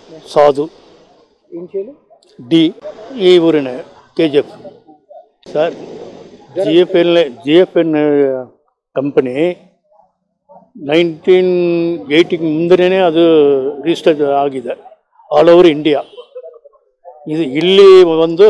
ಸಾಧು initial D ಈ ಊರಿನ K G F sir G F L G F N company nineteen ಏಯ್ಟಿಗೆ ಮುಂದೆನೇ ಅದು ರಿಜಿಸ್ಟರ್ ಆಗಿದೆ ಆಲ್ ಓವರ್ ಇಂಡಿಯಾ ಇದು ಇಲ್ಲಿ ಒಂದು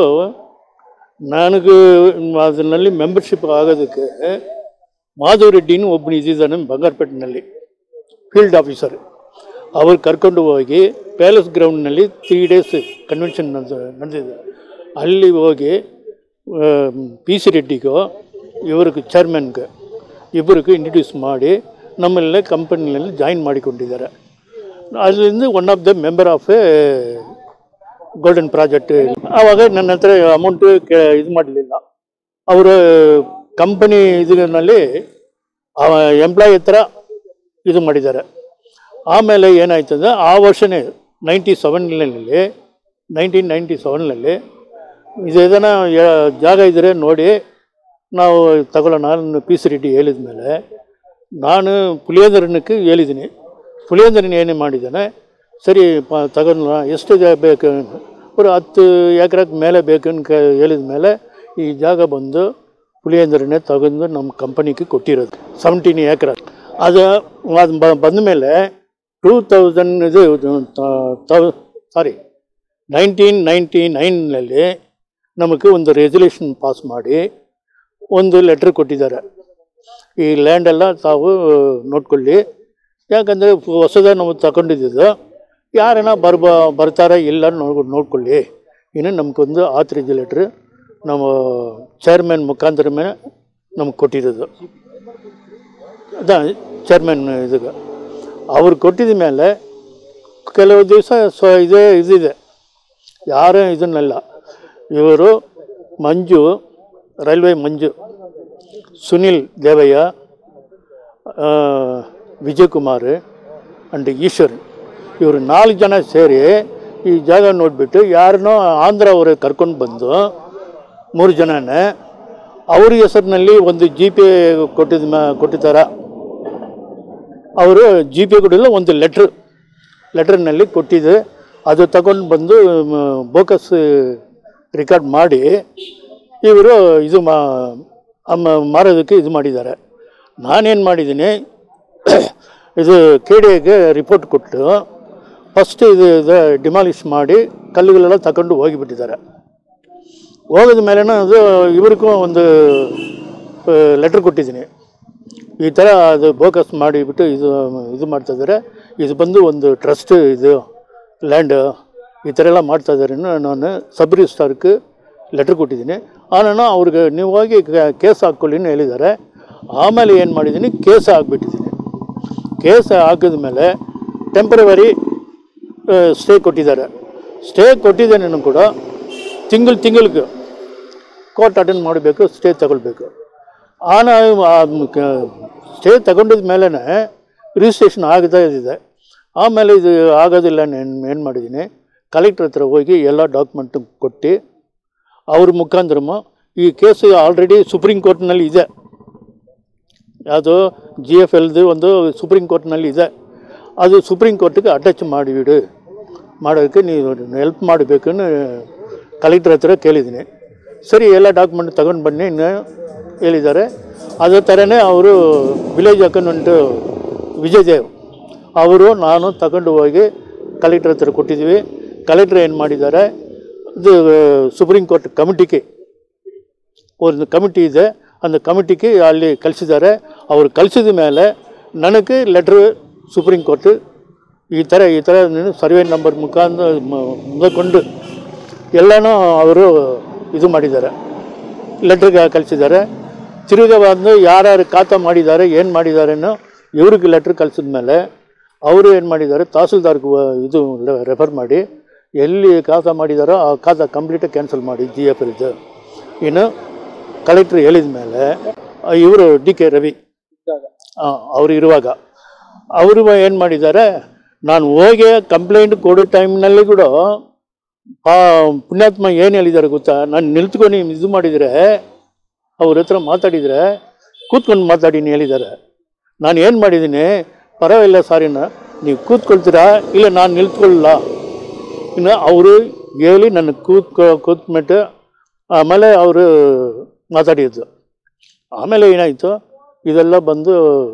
ನನಗೆ ಅದರಲ್ಲಿ ಮೆಂಬರ್ಶಿಪ್ ಆಗೋದಕ್ಕೆ ಮಾಧವ್ ರೆಡ್ಡಿನೂ ಒಬ್ಬನು ಇದ್ದಿದ್ದಾನೆ ಬಂಗಾರಪೇಟೆನಲ್ಲಿ ಫೀಲ್ಡ್ ಆಫೀಸರ್ ಅವ್ರು ಕರ್ಕೊಂಡು ಹೋಗಿ ಪ್ಯಾಲೇಸ್ ಗ್ರೌಂಡ್ನಲ್ಲಿ ತ್ರೀ ಡೇಸ್ ಕನ್ವೆನ್ಷನ್ ನಡೆದಿದೆ ಅಲ್ಲಿ ಹೋಗಿ ಪಿ ಸಿ ರೆಡ್ಡಿಗೂ ಇವ್ರಿಗೆ ಚೇರ್ಮನ್ಗೆ ಇಬ್ಬರಿಗೂ ಇಂಟ್ರಡ್ಯೂಸ್ ಮಾಡಿ ನಮ್ಮಲ್ಲೇ ಕಂಪನಿಯಲ್ಲಿ ಜಾಯಿನ್ ಮಾಡಿಕೊಂಡಿದ್ದಾರೆ ಅದರಿಂದ one of the member of a golden project ಆವಾಗ ನನ್ನ ಹತ್ರ ಅಮೌಂಟು ಇದು ಮಾಡಲಿಲ್ಲ ಅವರು ಕಂಪನಿ ಇದರಲ್ಲಿ ಎಂಪ್ಲಾಯ್ ಹತ್ರ ಇದು ಮಾಡಿದ್ದಾರೆ ಆಮೇಲೆ ಏನಾಯ್ತಂದ್ರೆ ಆ ವರ್ಷನೇ ನೈಂಟಿ ಸೆವೆನ್ನಲ್ಲಿ ನೈನ್ಟೀನ್ ನೈಂಟಿ ಸೆವೆನ್ನಲ್ಲಿ ಇದು ಇದನ್ನು ಜಾಗ ಇದ್ದರೆ ನೋಡಿ ನಾವು ತಗೊಳ್ಳೋಣ ನಾನು ಪಿ ಸಿ ರೆಡ್ಡಿ ಹೇಳಿದ ಮೇಲೆ ನಾನು ಪುಲಿಯೇಂದ್ರನಕ್ಕೆ ಹೇಳಿದ್ದೀನಿ ಪುಲಿಯೇಂದ್ರನ ಏನೇ ಮಾಡಿದ್ದಾನೆ ಸರಿ ಪ ತಗೊಂಡು ಎಷ್ಟು ಜಾಗ ಬೇಕು ಒಂದು ಹತ್ತು ಎಕರೆಗೆ ಮೇಲೆ ಬೇಕು ಅಂತ ಹೇಳಿದ ಮೇಲೆ ಈ ಜಾಗ ಬಂದು ಪುಲಿಯೇಂದ್ರನೇ ತಗೊಂಡು ನಮ್ಮ ಕಂಪನಿಗೆ ಕೊಟ್ಟಿರೋದು ಸೆವೆಂಟೀನ್ ಏಕರ್ ಅದು ಅದು ಬ- ಬಂದ ಮೇಲೆ ಟೂ ತೌಸಂಡ್ ಇದು ಸಾರಿ ನೈನ್ಟೀನ್ ನೈಂಟಿ ನೈನ್ನಲ್ಲಿ ನಮಗೆ ಒಂದು ರೆಸಲ್ಯೂಷನ್ ಪಾಸ್ ಮಾಡಿ ಒಂದು ಲೆಟ್ರ್ ಕೊಟ್ಟಿದ್ದಾರೆ ಈ ಲ್ಯಾಂಡೆಲ್ಲ ತಾವು ನೋಡ್ಕೊಳ್ಳಿ ಯಾಕಂದರೆ ಹೊಸದ ನಾವು ತಗೊಂಡಿದ್ದು ಯಾರನ್ನ ಬರ್ಬ ಬರ್ತಾರಾ ಇಲ್ಲ ನೋಡ್ ನೋಡ್ಕೊಳ್ಳಿ ಇನ್ನು ನಮಗೊಂದು ಆಥರೈಸ್ ಲೆಟ್ರ್ ನಮ್ಮ ಚೇರ್ಮನ್ ಮುಖಾಂತರ ಮೇಲೆ ನಮ್ಗೆ ಕೊಟ್ಟಿರೋದು ಅದ ಚೇರ್ಮನ್ ಇದಕ್ಕೆ ಅವ್ರು ಕೊಟ್ಟಿದ ಮೇಲೆ ಕೆಲವು ದಿವಸ ಸ್ವ ಇದೇ ಇದಿದೆ ಯಾರೂ ಇದನ್ನೆಲ್ಲ ಇವರು ಮಂಜು ರೈಲ್ವೆ ಮಂಜು ಸುನಿಲ್ ದೇವಯ್ಯ ಆ, ವಿಜಯಕುಮಾರ್ ಅಂಡ್ ಈಶ್ವರ್ ಇವರು ನಾಲ್ಕು ಜನ ಸೇರಿ ಈ ಜಾಗ ನೋಡಿಬಿಟ್ಟು ಯಾರನ್ನೋ ಆಂಧ್ರ ಅವರು ಕರ್ಕೊಂಡು ಬಂದು ಮೂರು ಜನನೇ ಅವ್ರ ಹೆಸರಿನಲ್ಲಿ ಒಂದು ಜಿ ಪೇ ಕೊಟ್ಟಿದ ಮ ಕೊಟ್ಟಿದ್ದಾರ ಅವರು ಜಿ ಪೆ ಕೊಟ್ಟಿಲ್ಲ ಒಂದು ಲೆಟ್ರ್ ಲೆಟ್ರ್ನಲ್ಲಿ ಕೊಟ್ಟಿದೆ ಅದು ತಗೊಂಡು ಬಂದು ಮ, ಬೋಕಸ್ ರೆಕಾರ್ಡ್ ಮಾಡಿ ಇವರು ಇದು ಮಾ ಅಮ್ಮ ಮಾರೋದಕ್ಕೆ ಇದು ಮಾಡಿದ್ದಾರೆ ನಾನೇನು ಮಾಡಿದ್ದೀನಿ ಇದು ಕೆ ಡಿ ಎಗೆ ರಿಪೋರ್ಟ್ ಕೊಟ್ಟು ಫಸ್ಟ್ ಇದು ಇದು ಡಿಮಾಲಿಷ್ ಮಾಡಿ ಕಲ್ಲುಗಳೆಲ್ಲ ತಗೊಂಡು ಹೋಗಿಬಿಟ್ಟಿದ್ದಾರೆ ಹೋಗಿದ ಮೇಲೆ ಅದು ಇವ್ರಿಗೂ ಒಂದು ಲೆಟ್ರ್ ಕೊಟ್ಟಿದ್ದೀನಿ ಈ ಥರ ಅದು ಬೋಕಸ್ ಮಾಡಿಬಿಟ್ಟು ಇದು ಇದು ಮಾಡ್ತಾಯಿದ್ದಾರೆ ಇದು ಬಂದು ಒಂದು ಟ್ರಸ್ಟ್ ಇದು ಲ್ಯಾಂಡ್ ಈ ಥರ ಎಲ್ಲ ಮಾಡ್ತಾ ಇದ್ದಾರೆ ನಾನು ಸಬ್ ರಿಜಿಸ್ಟ್ರಾರ್ಗೆ ಲೆಟ್ರ್ ಕೊಟ್ಟಿದ್ದೀನಿ ನಾನು ಅವ್ರಿಗೆ ನೀವು ಹೋಗಿ ಕೇಸ್ ಹಾಕ್ಕೊಳ್ಳಿ ಅಂತ ಹೇಳಿದ್ದಾರೆ ಆಮೇಲೆ ಏನು ಮಾಡಿದ್ದೀನಿ ಕೇಸ್ ಹಾಕ್ಬಿಟ್ಟಿದ್ದೀನಿ ಕೇಸ್ ಹಾಕಿದ ಮೇಲೆ ಟೆಂಪ್ರವರಿ ಸ್ಟೇ ಕೊಟ್ಟಿದ್ದಾರೆ ಸ್ಟೇ ಕೊಟ್ಟಿದ್ದೇನೆ ಕೂಡ ತಿಂಗಳು ತಿಂಗಳಿಗೆ ಕೋರ್ಟ್ ಅಟೆಂಡ್ ಮಾಡಬೇಕು ಸ್ಟೇ ತಗೊಳ್ಬೇಕು ಆನ ಸ್ಟೇ ತಗೊಂಡಿದ ಮೇಲೇ ರಿಜಿಸ್ಟ್ರೇಷನ್ ಆಗ್ತಾ ಇದೆ ಆಮೇಲೆ ಇದು ಆಗೋದಿಲ್ಲ ನಾನು ಏನು ಮಾಡಿದ್ದೀನಿ ಕಲೆಕ್ಟ್ರ್ ಹತ್ರ ಹೋಗಿ ಎಲ್ಲ ಡಾಕ್ಯುಮೆಂಟ್ ಕೊಟ್ಟು ಅವ್ರ ಮುಖಾಂತರ ಈ ಕೇಸು ಆಲ್ರೆಡಿ ಸುಪ್ರೀಂ ಕೋರ್ಟ್ನಲ್ಲಿ ಇದೆ ಯಾವುದು ಜಿ ಎಫ್ ಎಲ್ದು ಒಂದು ಸುಪ್ರೀಂ ಕೋರ್ಟ್ನಲ್ಲಿ ಇದೆ ಅದು ಸುಪ್ರೀಂ ಕೋರ್ಟಿಗೆ ಅಟ್ಯಾಚ್ ಮಾಡಿಬಿಡು ಮಾಡೋದಕ್ಕೆ ನೀವು ಹೆಲ್ಪ್ ಮಾಡಬೇಕು ಕಲೆಕ್ಟ್ರ್ ಹತ್ರ ಕೇಳಿದ್ದೀನಿ ಸರಿ ಎಲ್ಲ ಡಾಕ್ಯುಮೆಂಟ್ ತಗೊಂಡು ಬನ್ನಿ ಇನ್ನು ಹೇಳಿದ್ದಾರೆ ಅದೇ ಥರನೇ ಅವರು ವಿಲೇಜ್ ಅಕೌಂಟೆಂಟು ವಿಜಯ್ ದೇವ್ ಅವರು ನಾನು ತಗೊಂಡು ಹೋಗಿ ಕಲೆಕ್ಟ್ರ್ ಹತ್ರ ಕೊಟ್ಟಿದ್ವಿ ಕಲೆಕ್ಟ್ರ್ ಏನು ಮಾಡಿದ್ದಾರೆ ಇದು ಸುಪ್ರೀಂ ಕೋರ್ಟ್ ಕಮಿಟಿಗೆ ಒಂದು ಕಮಿಟಿ ಇದೆ அந்த ಕಮಿಟಿಗೆ ಅಲ್ಲಿ ಕಳಿಸಿದ್ದಾರೆ ಅವರು ಕಳಿಸಿದ ಮೇಲೆ ನನಗೆ ಲೆಟ್ರ್ ಸುಪ್ರೀಂ ಕೋರ್ಟ್ ಈ ಥರ ಈ ಥರ ನೀನು ಸರ್ವೆ ನಂಬರ್ ಮುಖಾಂತರ ಮುಂದಕೊಂಡು ಎಲ್ಲನೂ ಅವರು ಇದು ಮಾಡಿದ್ದಾರೆ ಲೆಟ್ರಿಗೆ ಕಳಿಸಿದ್ದಾರೆ ತಿರುಗಿ ಬಂದು ಯಾರ್ಯಾರು ಖಾತಾ ಮಾಡಿದ್ದಾರೆ ಏನು ಮಾಡಿದ್ದಾರೆನೋ ಇವ್ರಿಗೆ ಲೆಟ್ರ್ ಕಳಿಸಿದ ಮೇಲೆ ಅವರು ಏನು ಮಾಡಿದ್ದಾರೆ ತಹಸೀಲ್ದಾರ್ಗೆ ವ- ಇದು ರೆಫರ್ ಮಾಡಿ ಎಲ್ಲಿ ಖಾತಾ ಮಾಡಿದಾರೋ ಆ ಖಾತಾ ಕಂಪ್ಲೀಟಾಗಿ ಕ್ಯಾನ್ಸಲ್ ಮಾಡಿ ಜಿ ಎಫ್ ಇದ್ದು ಇನ್ನು ಕಲೆಕ್ಟ್ರ್ ಹೇಳಿದ ಮೇಲೆ ಇವರು ಡಿ ಕೆ ರವಿ ಅವರು ಇರುವಾಗ ಅವರು ಏನು ಮಾಡಿದ್ದಾರೆ ನಾನು ಹೋಗಿ ಕಂಪ್ಲೇಂಟ್ ಕೊಡೋ ಟೈಮ್ನಲ್ಲಿ ಕೂಡ ಆ ಪುಣ್ಯಾತ್ಮ ಏನು ಹೇಳಿದ್ದಾರೆ ಗೊತ್ತಾ ನಾನು ನಿಲ್ತ್ಕೊಂಡು ಇದು ಮಾಡಿದರೆ ಅವ್ರ ಹತ್ರ ಮಾತಾಡಿದರೆ ಕೂತ್ಕೊಂಡು ಮಾತಾಡಿನಿ ಹೇಳಿದ್ದಾರೆ ನಾನು ಏನು ಮಾಡಿದ್ದೀನಿ ಪರವಾಗಿಲ್ಲ ಸಾರಿನ ನೀವು ಕೂತ್ಕೊಳ್ತೀರಾ ಇಲ್ಲ ನಾನು ನಿಲ್ತ್ಕೊಳ್ಳಲ್ಲ ಇನ್ನು ಅವರು ಹೇಳಿ ನನ್ನ ಕೂತ್ ಕೂತ್ಬಿಟ್ಟು ಆಮೇಲೆ ಅವರು ಮಾತಾಡಿದ್ದು ಆಮೇಲೆ ಏನಾಯಿತು ಇದೆಲ್ಲ ಬಂದು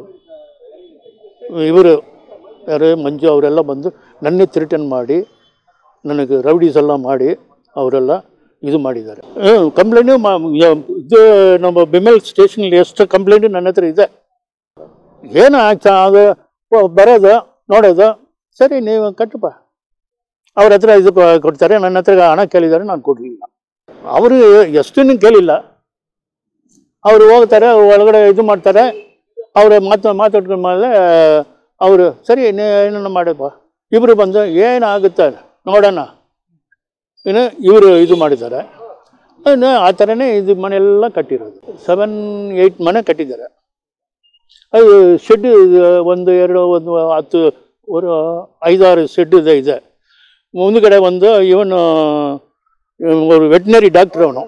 ಇವರು ಯಾರು ಮಂಜು ಅವರೆಲ್ಲ ಬಂದು ನನ್ನ ರಿಟರ್ನ್ ಮಾಡಿ ನನಗೆ ರೌಡೀಸ್ ಎಲ್ಲ ಮಾಡಿ ಅವರೆಲ್ಲ ಇದು ಮಾಡಿದ್ದಾರೆ ಕಂಪ್ಲೇಂಟು ಇದು ನಮ್ಮ ಬಿಮೆಲ್ ಸ್ಟೇಷನಲ್ಲಿ ಎಷ್ಟು ಕಂಪ್ಲೇಂಟು ನನ್ನ ಹತ್ರ ಇದೆ ಏನು ಆಗ್ತಾ ಅದು ಓ, ಬರೋದು ನೋಡೋದು ಸರಿ ನೀವು ಕಟ್ಟಪ್ಪ ಅವ್ರ ಹತ್ರ ಇದು ಕೊ- ಕೊಡ್ತಾರೆ ನನ್ನ ಹತ್ರ ಹಣ ಕೇಳಿದ್ದಾರೆ ನಾನು ಕೊಡಲಿಲ್ಲ ಅವರು ಎಷ್ಟನ್ನು ಕೇಳಿಲ್ಲ ಅವರು ಹೋಗ್ತಾರೆ ಒಳಗಡೆ ಇದು ಮಾಡ್ತಾರೆ ಅವರು ಮಾತು ಮಾತಾಡ್ಕೊಂಡ ಮೇಲೆ ಅವರು ಸರಿ ನೀ ಏನನ್ನ ಮಾಡಪ್ಪ ಇಬ್ಬರು ಬಂದು ಏನಾಗುತ್ತೆ ನೋಡೋಣ ಇನ್ನು ಇವರು ಇದು ಮಾಡಿದ್ದಾರೆ ಇನ್ನು ಆ ಥರನೇ ಇದು ಮನೆಯೆಲ್ಲ ಕಟ್ಟಿರೋದು ಸೆವೆನ್ ಏಯ್ಟ್ ಮನೆ ಕಟ್ಟಿದ್ದಾರೆ ಅದು ಶೆಡ್ ಒಂದು ಎರಡು ಒಂದು ಹತ್ತು ಒಂದು ಐದಾರು ಶೆಡ್ ಇದೆ ಇದೆ ಮುಂದುಗಡೆ ಒಂದು ಇವನು ஒரு ವೆಟ್ನರಿ ಡಾಕ್ಟ್ರ್ ಅವನು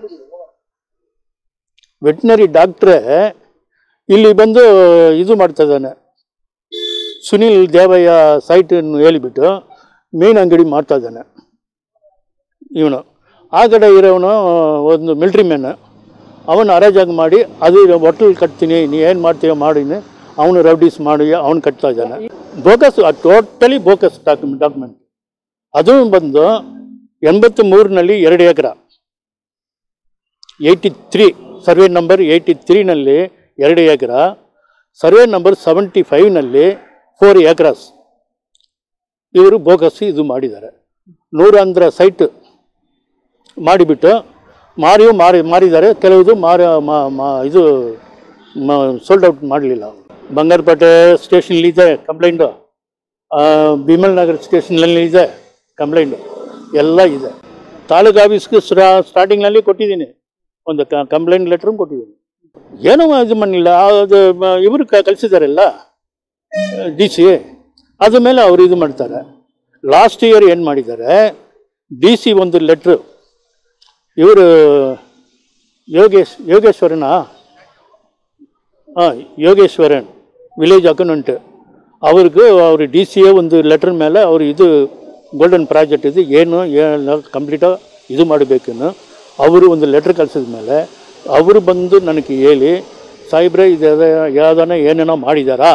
ವೆಟ್ನರಿ ಡಾಕ್ಟ್ರೇ ಇಲ್ಲಿ ಬಂದು ಇದು ಮಾಡ್ತಾ ಇದ್ದಾನೆ ಸುನಿಲ್ ದೇವಯ್ಯ ಸೈಟನ್ನು ಹೇಳಿಬಿಟ್ಟು ಮೀನು ಅಂಗಡಿ ಮಾಡ್ತಾ ಇದ್ದಾನೆ ಇವನು ಆ ಕಡೆ ಇರೋವನು ಒಂದು ಮಿಲ್ಟ್ರಿ ಮ್ಯಾನ್ ಅವನು ಅರೇಂಜಾಗಿ ಮಾಡಿ ಅದು ಹೋಟೆಲ್ ಕಟ್ತೀನಿ ನೀ ಏನು ಮಾಡ್ತೀಯ ಮಾಡಿನಿ ಅವನು ರೌಡೀಸ್ ಮಾಡಿ ಅವನು ಕಟ್ತಾ ಇದ್ದಾನೆ bogus totally bogus document document ಅದು ಬಂದು ಎಂಬತ್ತು ಮೂರಿನಲ್ಲಿ ಎರಡು ಎಕರೆ eighty three survey number eighty ತ್ರೀನಲ್ಲಿ ಎರಡು ಎಕರೆ ಸರ್ವೆ ನಂಬರ್ ಸೆವೆಂಟಿ ಫೈವ್ನಲ್ಲಿ ಫೋರ್ ಏಕರಾಸ್ ಇವರು ಬೋಕಸ್ ಇದು ಮಾಡಿದ್ದಾರೆ ನೂರಾಂಧ್ರ ಸೈಟ್ ಮಾಡಿಬಿಟ್ಟು ಮಾರಿಯೂ ಮಾರಿ ಮಾರಿದ್ದಾರೆ ಕೆಲವುದು ಮಾರಿ ಮಾ- ಮಾ- ಇದು ಸೋಲ್ಡ್ ಔಟ್ ಮಾಡಲಿಲ್ಲ ಬಂಗಾರಪೇಟೆ ಸ್ಟೇಷನಲ್ಲಿ ಇದೆ ಕಂಪ್ಲೇಂಟು ಭೀಮಲ್ ನಗರ್ ಸ್ಟೇಷನ್ನಲ್ಲಿ ಇದೆ ಕಂಪ್ಲೇಂಟು ಎಲ್ಲ ಇದೆ ತಾಲೂಕು ಆಫೀಸ್ಗೆ ಸ್ಟಾರ್ಟಿಂಗ್ನಲ್ಲಿ ಕೊಟ್ಟಿದ್ದೀನಿ ಒಂದು ಕಂಪ್ಲೇಂಟ್ ಲೆಟ್ರೂ ಕೊಟ್ಟಿದ್ದೀನಿ ಏನೋ ಇದು ಮಾಡಲಿಲ್ಲ ಅದು ಮ- ಇವರು ಕಳಿಸಿದಾರಲ್ಲ ಡಿ ಸಿ ಅದ್ರ ಮೇಲೆ ಅವರು ಇದು ಮಾಡ್ತಾರೆ ಲಾಸ್ಟ್ ಇಯರ್ ಏನು ಮಾಡಿದ್ದಾರೆ ಡಿ ಸಿ ಒಂದು ಲೆಟ್ರು ಇವರು ಯೋಗೇಶ್ ಯೋಗೇಶ್ವರನ ಹಾಂ ಯೋಗೇಶ್ವರನ್ ವಿಲೇಜ್ ಅಕೌಂಟೆಂಟ್ ಅವ್ರಿಗೂ ಅವ್ರ ಡಿ ಸಿ ಎ ಒಂದು ಲೆಟ್ರ್ ಮೇಲೆ ಅವರು ಇದು ಗೋಲ್ಡನ್ ಪ್ರಾಜೆಕ್ಟ್ ಇದು ಏನು ಏನು ಕಂಪ್ಲೀಟಾಗಿ ಇದು ಮಾಡಬೇಕನ್ನು ಅವರು ಒಂದು ಲೆಟ್ರ್ ಕಳಿಸಿದ ಮೇಲೆ ಅವರು ಬಂದು ನನಗೆ ಹೇಳಿ ಸಾಹೇಬ್ರೆ ಇದು ಯಾವ್ದಾನ ಏನೇನೋ ಮಾಡಿದಾರಾ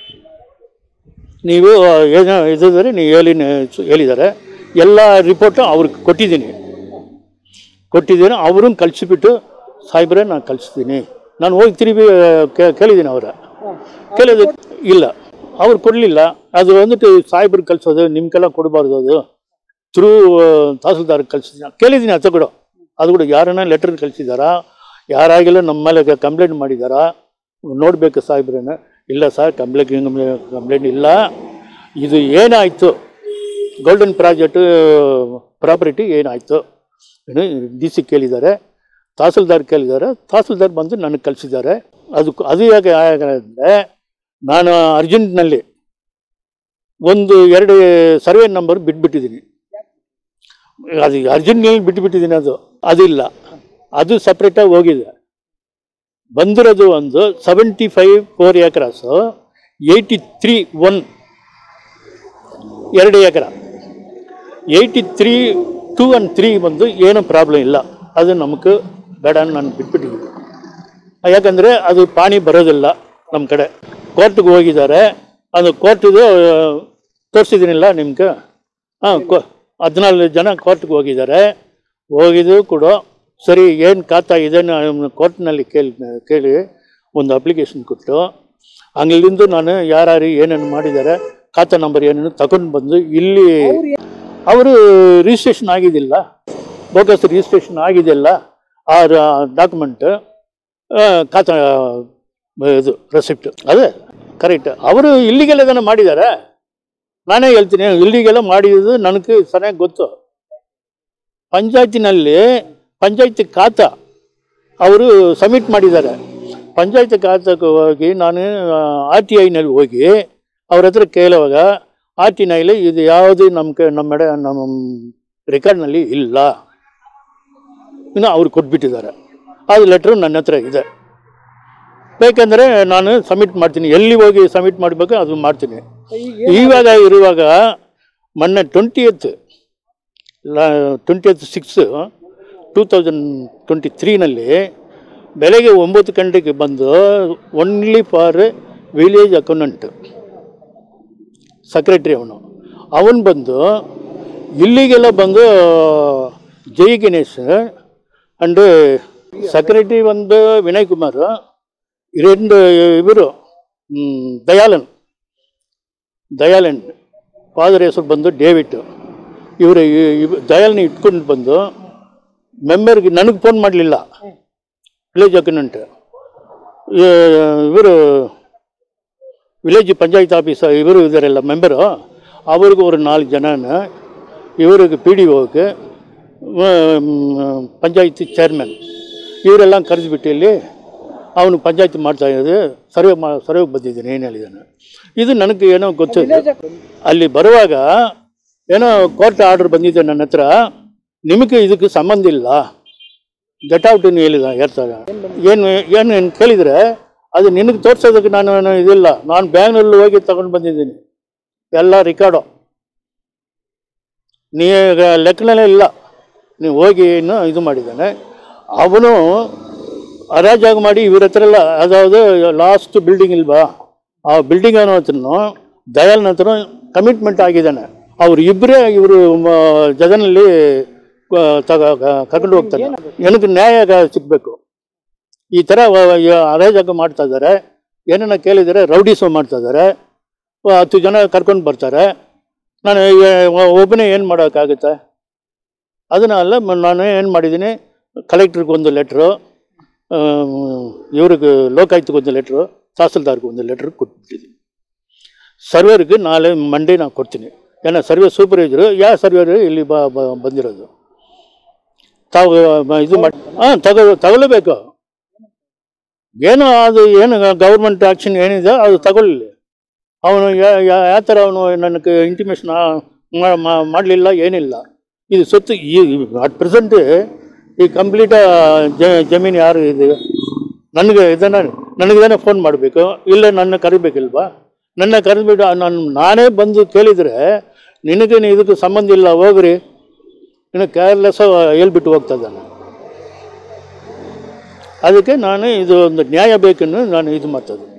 ನೀವು ಏನೋ ಇದಿದ್ರೆ ನೀವು ಹೇಳಿ ಹೇಳಿದ್ದಾರೆ ಎಲ್ಲ ರಿಪೋರ್ಟು ಅವ್ರಿಗೆ ಕೊಟ್ಟಿದ್ದೀನಿ ಕೊಟ್ಟಿದ್ದೀನಿ ಅವ್ರನ್ನ ಕಳಿಸಿಬಿಟ್ಟು ಸಾಹೇಬ್ರೆ ನಾನು ಕಳಿಸ್ತೀನಿ ನಾನು ಹೋಗಿ ತಿರುಗಿ ಕೇ- ಕೇಳಿದ್ದೀನಿ ಅವರ ಕೇಳಿದ ಇಲ್ಲ ಅವ್ರು ಕೊಡಲಿಲ್ಲ ಅದು வந்துட்டு ಸಾಹೇಬ್ರಿಗೆ ಕಳಿಸೋದು ನಿಮ್ಗೆಲ್ಲ ಕೊಡಬಾರ್ದು ಅದು ಥ್ರೂ ತಹಸೀಲ್ದಾರ್ಗೆ ಕಳಿಸಿದ್ದೀನಿ ಕೇಳಿದ್ದೀನಿ ಅದು ಕೂಡ ಅದು ಕೂಡ ಯಾರನ್ನ ಲೆಟರ್ ಕಳಿಸಿದಾರಾ ಯಾರಾಗಿಲ್ಲ ನಮ್ಮ ಮೇಲೆ ಕಂಪ್ಲೇಂಟ್ ಮಾಡಿದಾರಾ ನೋಡಬೇಕು ಸಾಹೇಬ್ರನ್ನ ಇಲ್ಲ ಸರ್ ಕಂಪ್ಲೇಂಟ್ ಕಂಪ್ಲೇಂಟ್ ಇಲ್ಲ ಇದು ಏನಾಯಿತು ಗೋಲ್ಡನ್ ಪ್ರಾಜೆಕ್ಟ್ ಪ್ರಾಪರ್ಟಿ ಏನಾಯಿತು ಏನು ಡಿ ಸಿ ಕೇಳಿದ್ದಾರೆ ತಹಸೀಲ್ದಾರ್ ಕೇಳಿದ್ದಾರೆ ತಹಸೀಲ್ದಾರ್ ಬಂದು ನನಗೆ ಕಳಿಸಿದ್ದಾರೆ ಅದು ಅದು ಯಾಕೆ ಅಂದರೆ ನಾನು ಅರ್ಜೆಂಟ್ನಲ್ಲಿ ಒಂದು ಎರಡು ಸರ್ವೆ ನಂಬರ್ ಬಿಟ್ಬಿಟ್ಟಿದ್ದೀನಿ ಅದು ಅರ್ಜೆಂಟ್ನಲ್ಲಿ ಬಿಟ್ಬಿಟ್ಟಿದ್ದೀನಿ ಅದು ಅದಿಲ್ಲ ಅದು ಸಪ್ರೇಟಾಗಿ ಹೋಗಿದೆ ಬಂದಿರೋದು ಒಂದು seventy five four acres eighty three one ಎರಡು ಎಕರೆ eighty three two and three ಬಂದು ಏನೂ ಪ್ರಾಬ್ಲಮ್ ಇಲ್ಲ ಅದು ನಮಗೆ ಬೇಡ ನಾನು ಬಿಟ್ಬಿಟ್ಟಿದ್ದೀನಿ ಯಾಕಂದರೆ ಅದು ಪಾಣಿ ಬರೋದಿಲ್ಲ ನಮ್ಮ ಕಡೆ ಕೋರ್ಟ್ಗೆ ಹೋಗಿದ್ದಾರೆ ಅದು ಕೋರ್ಟಿದು ತೋರಿಸಿದ್ದೀನಿಲ್ಲ ನಿಮ್ಗೆ ಹಾಂ ಕೋ ಹದಿನಾಲ್ಕು ಜನ ಕೋರ್ಟ್ಗೆ ಹೋಗಿದ್ದಾರೆ ಹೋಗಿದ್ದು ಕೂಡ ಸರಿ ಏನು ಖಾತಾ ಇದೆ ಕೋರ್ಟ್ನಲ್ಲಿ ಕೇಳಿ ಕೇಳಿ ಒಂದು ಅಪ್ಲಿಕೇಶನ್ ಕೊಟ್ಟು ಅಲ್ಲಿಂದ ನಾನು ಯಾರ್ಯಾರು ಏನೇನು ಮಾಡಿದ್ದಾರೆ ಖಾತಾ ನಂಬರ್ ಏನೇನು ತಗೊಂಡು ಬಂದು ಇಲ್ಲಿ ಅವರು ರಿಜಿಸ್ಟ್ರೇಷನ್ ಆಗಿದ್ದಿಲ್ಲ ಬೋಗಸ್ ರಿಜಿಸ್ಟ್ರೇಷನ್ ಆಗಿದೆಯಲ್ಲ ಆ ಡಾಕ್ಯುಮೆಂಟ್ ಖಾತಾ ಇದು ರೆಸಿಪ್ಟ್ ಅದೇ ಕರೆಕ್ಟ್ ಅವರು ಇಲ್ಲಿಗೆಲ್ಲ ಇದನ್ನು ಮಾಡಿದ್ದಾರೆ ನಾನೇ ಹೇಳ್ತೀನಿ ಇಲ್ಲಿಗೆಲ್ಲ ಮಾಡಿದ್ದು ನನಗೆ ಚೆನ್ನಾಗಿ ಗೊತ್ತು ಪಂಚಾಯತಿನಲ್ಲಿ ಪಂಚಾಯತಿ ಖಾತಾ ಅವರು ಸಬ್ಮಿಟ್ ಮಾಡಿದ್ದಾರೆ ಪಂಚಾಯತಿ ಖಾತೆಗೆ ಹೋಗಿ ನಾನು ಆರ್ ಟಿ ಐನಲ್ಲಿ ಹೋಗಿ ಅವ್ರ ಹತ್ರ ಕೇಳುವಾಗ ಆರ್ ಟಿ ಐನಲ್ಲಿ ಇದು ಯಾವುದು ನಮ್ಮ ಕ ನಮ್ಮ ಎಡೆ ನಮ್ಮ ರೆಕಾರ್ಡ್ನಲ್ಲಿ ಇಲ್ಲ ಇನ್ನು ಅವ್ರು ಕೊಟ್ಬಿಟ್ಟಿದ್ದಾರೆ ಅದು ಲೆಟ್ರು ನನ್ನ ಹತ್ರ ಇದೆ ಬೇಕಂದರೆ ನಾನು ಸಬ್ಮಿಟ್ ಮಾಡ್ತೀನಿ ಎಲ್ಲಿ ಹೋಗಿ ಸಬ್ಮಿಟ್ ಮಾಡಬೇಕು ಅದು ಮಾಡ್ತೀನಿ ಇವಾಗ ಇರುವಾಗ ಮೊನ್ನೆ twenty eighth twenty six two thousand twenty ತ್ರೀನಲ್ಲಿ ಬೆಳಗ್ಗೆ ಒಂಬತ್ತು ಗಂಟೆಗೆ ಬಂದು only for village accountant secretary ಅವನು ಅವನು ಬಂದು ಇಲ್ಲಿಗೆಲ್ಲ ಬಂದು ಜೈ ಗಣೇಶ್ ಅಂಡ್ ಸೆಕ್ರೆಟರಿ ಒಂದು ವಿನಯ್ ಕುಮಾರ್ ಎರಡು ಇವರು ಹ್ಮ್, ದಯಾಳನ್ ದಯಾಳನ್ ಫಾದರ್ ಹೆಸರು ಬಂದು ಡೇವಿಡ್ ಇವರು ದಯಾಳನ ಇಟ್ಕೊಂಡು ಬಂದು ಮೆಂಬರ್ಗೆ ನನಗೆ ಫೋನ್ ಮಾಡಲಿಲ್ಲ ವಿಲೇಜ್ ಅಕೌಂಟೆಂಟ್ ಇವರು ವಿಲೇಜ್ ಪಂಚಾಯತ್ ಆಫೀಸ್ ಇವರು ಇದ್ದಾರಲ್ಲ ಮೆಂಬರು ಅವ್ರಿಗೆ ஒரு ನಾಲ್ಕು ಜನನ ಇವರಿಗೆ ಪಿ ಡಿ ಓಗೆ ಪಂಚಾಯತಿ ಚೇರ್ಮನ್ ಇವರೆಲ್ಲ ಕರೆದುಬಿಟ್ಟು ಇಲ್ಲಿ ಅವನು ಪಂಚಾಯತಿ ಮಾಡ್ತಾ ಇರೋದು ಸರ್ವೆ ಮಾ ಸರ್ವೆಗೆ ಬಂದಿದ್ದೀನಿ ಏನು ಹೇಳಿದ್ದಾನೆ ಇದು ನನಗೆ ಏನೋ ಗೊತ್ತಿಲ್ಲ ಅಲ್ಲಿ ಬರುವಾಗ ಏನೋ ಕೋರ್ಟ್ ಆರ್ಡರ್ ಬಂದಿದೆ ನನ್ನ ಹತ್ರ ನಿಮಗೆ ಇದಕ್ಕೆ ಸಂಬಂಧ ಇಲ್ಲ ಗೆಟ್ ಔಟ್ ಏನು ಹೇಳಿದ ಹೇಳ್ತಾರೆ ಏನು ಏನು ಏನು ಕೇಳಿದರೆ ಅದು ನಿನಗೆ ತೋರ್ಸೋದಕ್ಕೆ ನಾನು ಏನು ಇದಿಲ್ಲ ನಾನು ಬ್ಯಾಂಗ್ಳೂರಲ್ಲಿ ಹೋಗಿ ತಗೊಂಡು ಬಂದಿದ್ದೀನಿ ಎಲ್ಲ ರೆಕಾರ್ಡು ನೀ ಲೆಕ್ಕನಲ್ಲೇ ಇಲ್ಲ ನೀವು ಹೋಗಿ ಇನ್ನು ಇದು ಮಾಡಿದ್ದಾನೆ ಅವನು ಹರಾಜಾಗಿ ಮಾಡಿ ಇವ್ರ ಹತ್ರ ಎಲ್ಲ ಅದಾವುದು ಲಾಸ್ಟ್ ಬಿಲ್ಡಿಂಗ್ ಇಲ್ವಾ ಆ ಬಿಲ್ಡಿಂಗ್ ಅನ್ನೋ ಹತ್ರನು ದಯಾಲ್ನ ಹತ್ರ ಕಮಿಟ್ಮೆಂಟ್ ಆಗಿದ್ದಾನೆ ಅವ್ರು ಇಬ್ಬರೇ ಇವರು ಜಗನಲ್ಲಿ ತಗ ಕರ್ಕೊಂಡು ಹೋಗ್ತಾರೆ ನನಗೆ ನ್ಯಾಯ ಗ- ಸಿಗ್ಬೇಕು ಈ ಥರ ಹರಾಜಾಗ ಮಾಡ್ತಾ ಇದ್ದಾರೆ ಏನನ್ನ ಕೇಳಿದರೆ ರೌಡಿಸೋ ಮಾಡ್ತಾ ಇದ್ದಾರೆ ಹತ್ತು ಜನ ಕರ್ಕೊಂಡು ಬರ್ತಾರೆ ನಾನು ಒಬ್ಬನೇ ಏನು ಮಾಡೋಕ್ಕಾಗುತ್ತೆ ಅದನ್ನ ಅಲ್ಲ ಮ- ನಾನು ಏನು ಮಾಡಿದ್ದೀನಿ ಕಲೆಕ್ಟ್ರಿಗೆ ಒಂದು ಲೆಟ್ರು ಇವ್ರಿಗೆ ಲೋಕಾಯುಕ್ತಕ್ಕೆ ಒಂದು ಲೆಟ್ರು ತಹಸೀಲ್ದಾರ್ಗೆ ಒಂದು ಲೆಟ್ರ್ ಕೊಟ್ಬಿಟ್ಟಿದ್ದೀನಿ ಸರ್ವೇರ್ಗೆ ನಾಳೆ ಮಂಡೇ ನಾನು ಕೊಡ್ತೀನಿ ಏನೋ ಸರ್ವೆ ಸೂಪರ್ವೈಸರು ಯಾವ ಸರ್ವೇರ್ ಇಲ್ಲಿ ಬ ಬ- ಬಂದಿರೋದು ತಾವು ಬ- ಇದು ಮಾಡಿ ಹಾಂ ತಗೋ ತಗೊಳ್ಳೇಬೇಕು ಏನೋ ಅದು ಏನು ಗೌರ್ಮೆಂಟ್ ಆ್ಯಕ್ಷನ್ ಏನಿದೆ ಅದು ತಗೊಳ್ಳಿ ಅವನು ಯಾವ ಥರ ಅವನು ನನಗೆ ಇಂಟಿಮೇಷನ್ ಮಾಡಲಿಲ್ಲ ಏನಿಲ್ಲ ಇದು ಸೊತ್ತು ಈ ಅಟ್ ಪ್ರೆಸೆಂಟ್ ಈ ಕಂಪ್ಲೀಟ್ ಜಮೀನು ಯಾರು ಇದೆ ನನಗೆ ಇದನ್ನು ನನಗಿದಾನೆ ಫೋನ್ ಮಾಡಬೇಕು ಇಲ್ಲ ನನ್ನ ಕರಿಬೇಕಿಲ್ವಾ ನನ್ನ ಕರೆದ್ಬಿಟ್ಟು ನಾನು ನಾನೇ ಬಂದು ಕೇಳಿದರೆ ನಿನಗೆ ಇದಕ್ಕೆ ಸಂಬಂಧ ಇಲ್ಲ ಹೋಗ್ರಿ ಇನ್ನು ಕೇರ್ಲೆಸ್ ಹೇಳ್ಬಿಟ್ಟು ಹೋಗ್ತಾ ಇದ್ದಾನೆ ಅದಕ್ಕೆ ನಾನು ಇದು ಒಂದು ನ್ಯಾಯ ಬೇಕನ್ನು ನಾನು ಇದು ಮಾಡ್ತದೆ